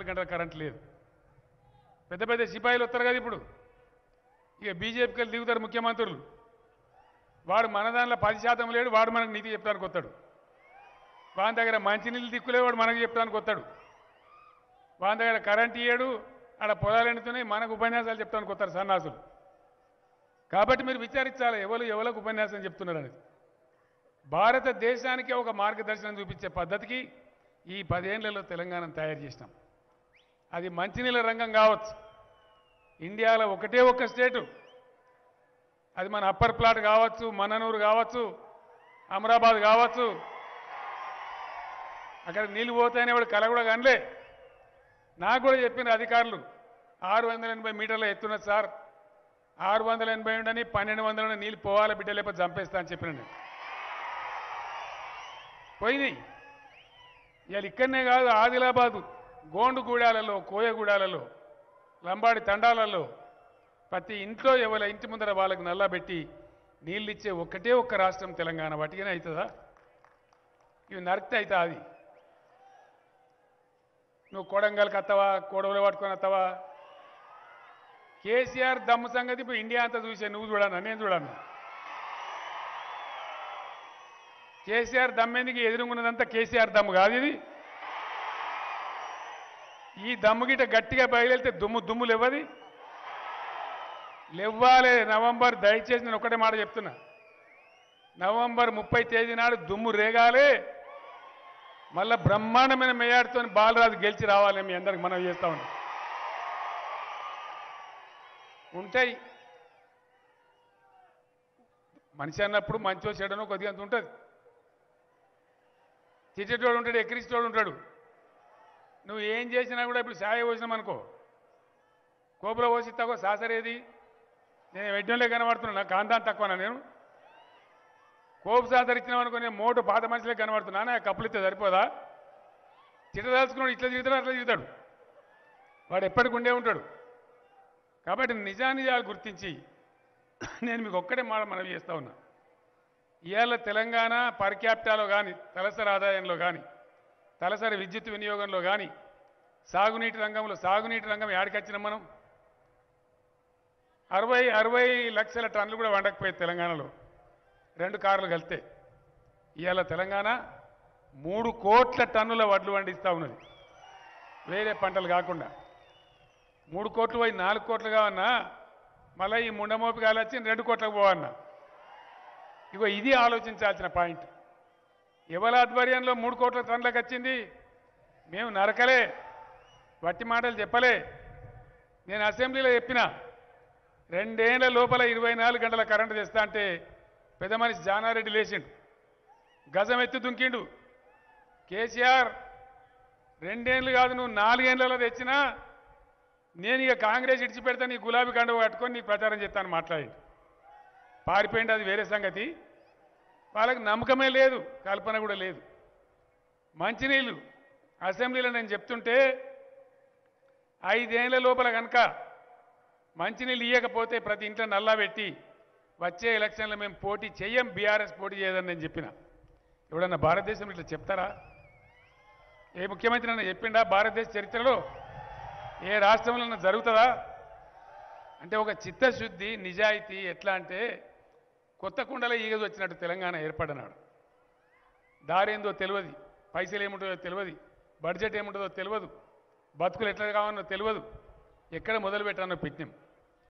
గంటల కరెంట్ లేదు పెద్ద పెద్ద సిపాయిలు వస్తారు కదా ఇప్పుడు ఇక బీజేపీకి వెళ్ళి దిగుతారు ముఖ్యమంత్రులు వాడు మన దానిలో పది శాతం లేడు వాడు మనకు నీతి చెప్తానికి వస్తాడు వాని దగ్గర మంచినీళ్ళు దిక్కులే వాడు మనకు చెప్తానికి వస్తాడు వాని దగ్గర కరెంట్ ఇయ్యాడు ఆడ పొలాలు ఎండుతున్నాయి మనకు ఉపన్యాసాలు చెప్తానికి వస్తారు సన్నాసులు కాబట్టి మీరు విచారించాలి ఎవరు ఎవరికి ఉపన్యాసం చెప్తున్నారు అనేది భారతదేశానికి ఒక మార్గదర్శనం చూపించే పద్ధతికి ఈ పదేళ్లలో తెలంగాణను తయారు చేసినాం అది మంచినీళ్ళ రంగం కావచ్చు ఇండియాలో ఒకటే ఒక్క స్టేటు అది మన అప్పర్ ప్లాట్ కావచ్చు మననూరు కావచ్చు అమరాబాద్ కావచ్చు అక్కడ నీళ్ళు పోతాయని వాడు కల కూడా కనలే నాకు కూడా చెప్పిన అధికారులు ఆరు వందల ఎనభై మీటర్ల ఎత్తున్నది సార్ ఆరు వందల ఎనభై ఉండని పన్నెండు వందల నీళ్ళు పోవాలి బిడ్డ లేకపోతే చంపేస్తా అని చెప్పిన నేను పోయినాయి ఇవాళ ఇక్కడనే కాదు ఆదిలాబాదు గోండుగూడాలలో కోయగూడాలలో లంబాడి తండాలలో ప్రతి ఇంట్లో ఎవరి ఇంటి ముందర వాళ్ళకి నల్లబెట్టి నీళ్ళు ఇచ్చే ఒక్కటే ఒక్క రాష్ట్రం తెలంగాణ వాటికనే అవుతుందా ఇవి నరికితే అవుతా అది నువ్వు కొడంగల్కి వస్తావా కొడవలు పట్టుకొని వస్తావా కేసీఆర్ దమ్ము సంగతి ఇప్పుడు ఇండియా అంతా చూసే నువ్వు చూడన్నా నేను చూడన్నా కేసీఆర్ దమ్మెందుకు ఎదురుగున్నదంతా కేసీఆర్ దమ్ము కాదు ఇది ఈ దమ్ము గిట గట్టిగా బయలుదేరితే దుమ్ము దుమ్ము లేవది లేవ్వాలి నవంబర్ దయచేసి నేను ఒకటే మాట చెప్తున్నా నవంబర్ ముప్పై తేదీ నాడు దుమ్ము రేగాలి మళ్ళా బ్రహ్మాండమైన మేయాడుతో బాలరాజు గెలిచి రావాలి మీ అందరికి మనం చేస్తా ఉన్నాం ఉంటాయి మనిషి అన్నప్పుడు మంచో చెడనో కొద్దిగా అంత ఉంటుంది తిట్టేటోడు ఉంటాడు ఎక్కిరిచేటోడు ఉంటాడు నువ్వు ఏం చేసినా కూడా ఇప్పుడు సాయ పోసినామనుకో కోపులో పోసి తక్కువ సాసరేది నేను వెడ్డంలే కనబడుతున్నా నాకు కాంతాన్ని తక్కువనా నేను కోపు సాసర ఇచ్చినామనుకో నేను మోటు పాత మనుషులే కనబడుతున్నా నాకు కప్పులు ఇస్తే సరిపోదా చిట్టదాల్చుకున్నాడు ఇట్లా తిరుగుతాడు అట్లా తిరుగుతాడు వాడు ఎప్పటికి ఉండే ఉంటాడు కాబట్టి నిజానిజాలు గుర్తించి నేను మీకు ఒక్కటే మాట మనవి చేస్తా ఉన్నా ఇవాళ తెలంగాణ పర్ క్యాపిటాలో కానీ తలసరి ఆదాయంలో కానీ తలసరి విద్యుత్ వినియోగంలో కానీ సాగునీటి రంగంలో సాగునీటి రంగం ఏడికొచ్చినాం మనం అరవై అరవై లక్షల టన్నులు కూడా వండకపోయేది తెలంగాణలో రెండు కార్లు కలితే ఇవాళ తెలంగాణ మూడు కోట్ల టన్నుల వడ్లు వండిస్తూ ఉన్నది వేరే పంటలు కాకుండా మూడు కోట్లు పోయి నాలుగు కోట్లు కావన్నా మళ్ళీ ఈ ముండమోపి కాలొచ్చి రెండు కోట్లకు పోవన్నా ఇగో ఇది ఆలోచించాల్సిన పాయింట్ ఎవరి ఆధ్వర్యంలో మూడు కోట్ల టన్నులకు వచ్చింది మేము నరకలే వట్టి మాటలు చెప్పలే నేను అసెంబ్లీలో చెప్పిన రెండేళ్ల లోపల ఇరవై నాలుగు గంటల కరెంటు తెస్తా అంటే పెద్ద మనిషి జానారెడ్డి లేచిండు గజం ఎత్తి దుంకిండు కేసీఆర్ రెండేళ్ళు కాదు నువ్వు నాలుగేళ్లలో తెచ్చినా నేను ఇక కాంగ్రెస్ ఇడిచిపెడతా నీ గులాబీ కండువ కట్టుకొని నీకు ప్రచారం చేస్తాను మాట్లాడిండు పారిపోయింది అది వేరే సంగతి వాళ్ళకి నమ్మకమే లేదు కల్పన కూడా లేదు మంచినీళ్ళు అసెంబ్లీలో నేను చెప్తుంటే ఐదేళ్ల లోపల కనుక మంచినీళ్ళు ఇవ్వకపోతే ప్రతి ఇంట్లో నల్లా పెట్టి వచ్చే ఎలక్షన్లో మేము పోటీ చెయ్యం బీఆర్ఎస్ పోటీ చేయదని నేను చెప్పిన ఎవడన్నా భారతదేశంలో ఇట్లా చెప్తారా ఏ ముఖ్యమంత్రి అన్న చెప్పిండా భారతదేశ చరిత్రలో ఏ రాష్ట్రంలో జరుగుతుందా అంటే ఒక చిత్తశుద్ధి నిజాయితీ ఎట్లా అంటే కొత్త కుండలో ఈగదు వచ్చినట్టు తెలంగాణ ఏర్పడినాడు దారేందో తెలియదు పైసలు ఏముంటుందో తెలియదు బడ్జెట్ ఏముంటుందో తెలియదు బతుకులు ఎట్లా కావాలో తెలియదు ఎక్కడ మొదలు పెట్టానో పెట్టినాం